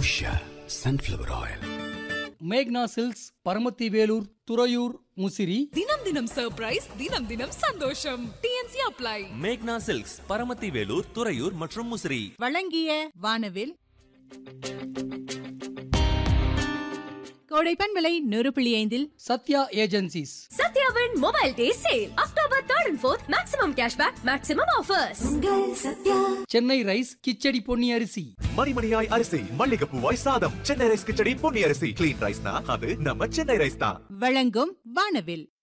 Usha sunflower oil மேக்னா silks Paramathi Vellore Thuraiyur Musiri தினம் தினம் சர்ப்ரைஸ் தினம் தினம் சந்தோஷம் டிஎன்சி அப்ளை மேக்னா சில்க்ஸ் பரமத்தி வேலூர் துறையூர் மற்றும் முசிறி வழங்கிய வானவில் கோடைப்பன் விலை நூறு புள்ளி ஐந்தில் சத்யா ஏஜென்சிஸ் சத்யாவின் mobile day sale October third and fourth maximum cashback maximum offers Chennai rice khichdi Ponni அரிசி மணிமணியாய் அரிசி மல்லிகைப்பூவாய் சாதம் சென்னை ரைஸ் கிச்சடி பொன்னி அரிசி கிளீன் ரைஸ்னா அது நம்ம சென்னை ரைஸ் தான் வழங்கும் வானவில்